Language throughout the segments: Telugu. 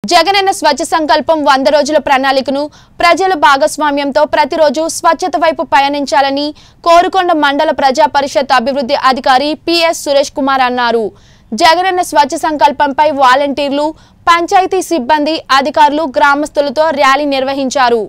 జగనన్న స్వచ్ఛ సంకల్పం వంద రోజుల ప్రణాళికను ప్రజల భాగస్వామ్యంతో ప్రతిరోజు స్వచ్ఛత వైపు పయనించాలని కోరుకొండ మండల ప్రజా పరిషత్ అభివృద్ధి అధికారి పిఎస్ సురేష్ కుమార్ అన్నారు జగనన్న స్వచ్ఛ సంకల్పంపై వాలంటీర్లు పంచాయతీ సిబ్బంది అధికారులు గ్రామస్తులతో ర్యాలీ నిర్వహించారు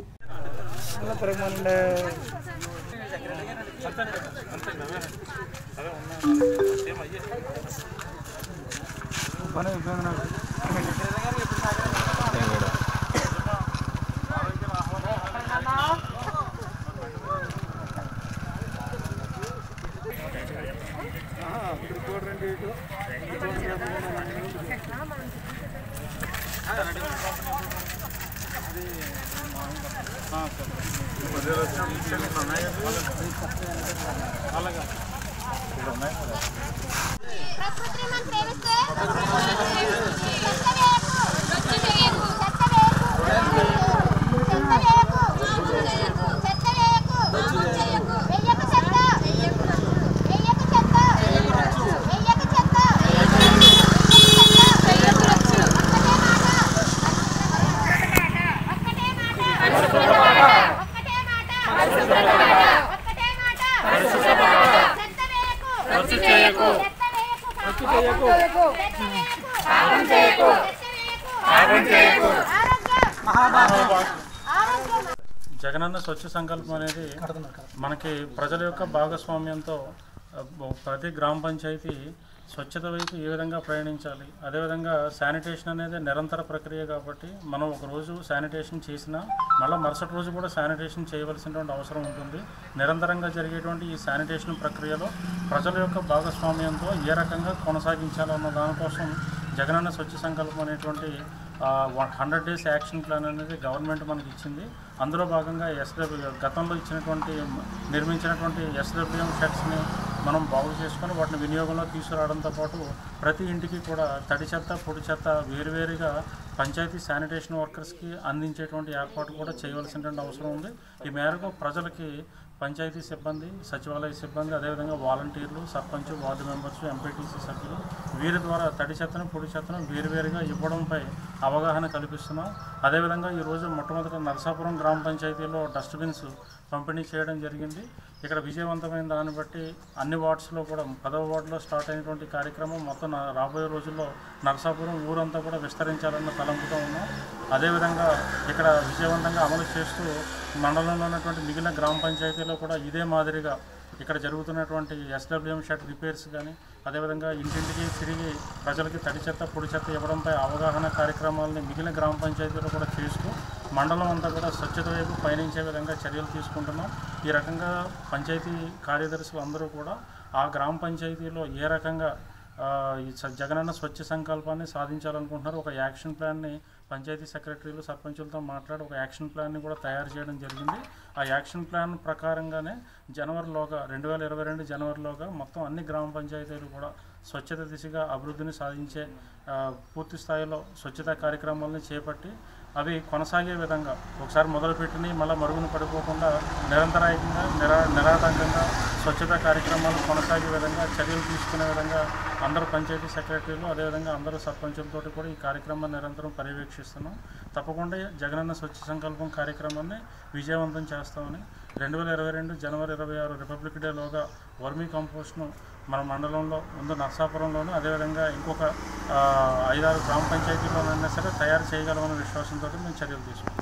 ప్రకృతిని మనం ప్రేమిస్తే చెత్త వేయకు. చెత్త వేయకు. చెత్త వేయకు. చెత్త వేయకు. వెయ్యకు చెత్త. వెయ్యకు చెత్త. వెయ్యకు చెత్త. ఒక్కటే మాట. ఒక్కటే మాట. ఒక్కటే మాట. ఒక్కటే మాట. చెత్త వేయకు. చెత్త వేయకు. చెత్త వేయకు. పాపం చేయకు. పాపం చేయకు. ఆరోగ్యం. ఆరోగ్యం. జగనన్న స్వచ్ఛ సంకల్పం అనేది మనకి ప్రజల యొక్క భాగస్వామ్యంతో ఆ, ప్రతి గ్రామ పంచాయతీ స్వచ్ఛత వైపు ఏ విధంగా ప్రయాణించాలి అదేవిధంగా శానిటేషన్ అనేది నిరంతర ప్రక్రియ కాబట్టి మనం ఒక రోజు శానిటేషన్ చేసినా మళ్ళీ మరుసటి రోజు కూడా శానిటేషన్ చేయవలసినటువంటి అవసరం ఉంటుంది నిరంతరంగా జరిగేటువంటి ఈ శానిటేషన్ ప్రక్రియలో ప్రజల యొక్క భాగస్వామ్యంతో ఏ రకంగా కొనసాగించాలన్న దానికోసం జగనన్న స్వచ్ఛ సంకల్పం అనేటువంటి హండ్రెడ్ డేస్ యాక్షన్ ప్లాన్ అనేది గవర్నమెంట్ మనకి ఇచ్చింది అందులో భాగంగా ఎస్డబ్ల్యూ గతంలో ఇచ్చినటువంటి నిర్మించినటువంటి ఎస్డబ్ల్యూఎం షెడ్స్ని మనం బాగు చేసుకొని వాటిని వినియోగంలో తీసుకురావడంతో పాటు ప్రతి ఇంటికి కూడా తడి చెత్త పొడి చెత్త వేరువేరుగా పంచాయతీ శానిటేషన్ వర్కర్స్కి అందించేటువంటి ఏర్పాటు కూడా చేయవలసినటువంటి అవసరం ఉంది ఈ మేరకు ప్రజలకి పంచాయతీ సిబ్బంది సచివాలయ సిబ్బంది అదేవిధంగా వాలంటీర్లు సర్పంచ్ వార్డు మెంబర్స్ ఎంపీటీసీ సభ్యులు వీరి ద్వారా తడి చెత్తను పొడి చెత్తను వేరువేరుగా ఇవ్వడంపై అవగాహన కల్పిస్తున్నాం అదేవిధంగా ఈరోజు మొట్టమొదట నరసాపురం గ్రామ పంచాయతీలో డస్ట్బిన్స్ పంపిణీ చేయడం జరిగింది ఇక్కడ విజయవంతమైన దాన్ని బట్టి అన్ని వార్డ్స్లో కూడా పదవ వార్డులో స్టార్ట్ అయినటువంటి కార్యక్రమం మొత్తం నా- రాబోయే రోజుల్లో నరసాపురం ఊరంతా కూడా విస్తరించాలన్న తలంపుతో ఉన్నాం అదేవిధంగా ఇక్కడ విజయవంతంగా అమలు చేస్తూ మండలంలో ఉన్నటువంటి మిగిలిన గ్రామ పంచాయతీలో కూడా ఇదే మాదిరిగా ఇక్కడ జరుగుతున్నటువంటి ఎస్డబ్ల్యూఎం షెడ్ రిపేర్స్ కానీ అదేవిధంగా ఇంటింటికి తిరిగి ప్రజలకి తడి చెత్త పొడి చెత్త ఇవ్వడంపై అవగాహన కార్యక్రమాలని మిగిలిన గ్రామ పంచాయతీలో కూడా చేస్తూ మండలం అంతా కూడా స్వచ్ఛత వైపు పయనించే విధంగా చర్యలు తీసుకుంటున్నాం ఈ రకంగా పంచాయతీ కార్యదర్శులు అందరూ కూడా ఆ గ్రామ పంచాయతీలో ఏ రకంగా ఆ, ఈ స- జగనన్న స్వచ్ఛ సంకల్పాన్ని సాధించాలనుకుంటున్నారు ఒక యాక్షన్ ప్లాన్ని పంచాయతీ సెక్రటరీలు సర్పంచులతో మాట్లాడి ఒక యాక్షన్ ప్లాన్ని కూడా తయారు చేయడం జరిగింది ఆ యాక్షన్ ప్లాన్ ప్రకారంగానే జనవరిలోగా రెండు వేల ఇరవై రెండు జనవరిలోగా మొత్తం అన్ని గ్రామ పంచాయతీలు కూడా స్వచ్ఛత దిశగా అభివృద్ధిని సాధించే ఆ, పూర్తి స్థాయిలో స్వచ్ఛత కార్యక్రమాలను చేపట్టి అవి కొనసాగే విధంగా ఒకసారి మొదలుపెట్టిన మళ్ళీ మరుగున పడిపోకుండా నిరంతరాయంగా నిరా నిరాటంకంగా స్వచ్ఛత కార్యక్రమాలు కొనసాగే విధంగా చర్యలు తీసుకునే విధంగా అందరు పంచాయతీ సెక్రటరీలు అదేవిధంగా అందరూ సర్పంచులతోటి కూడా ఈ కార్యక్రమాన్ని నిరంతరం పర్యవేక్షిస్తున్నాం తప్పకుండా జగనన్న స్వచ్ఛ సంకల్పం కార్యక్రమాన్ని విజయవంతం చేస్తామని రెండు వేల ఇరవై రెండు జనవరి ఇరవై ఆరు రిపబ్లిక్ డేలోగా వర్మీ కంపోస్ట్ను మన మండలంలో ముందు నర్సాపురంలోను అదేవిధంగా ఇంకొక ఆ, ఐదారు గ్రామ పంచాయతీల్లోనైనా సరే తయారు చేయగలమనే విశ్వాసంతో మేము చర్యలు తీసుకుంటాం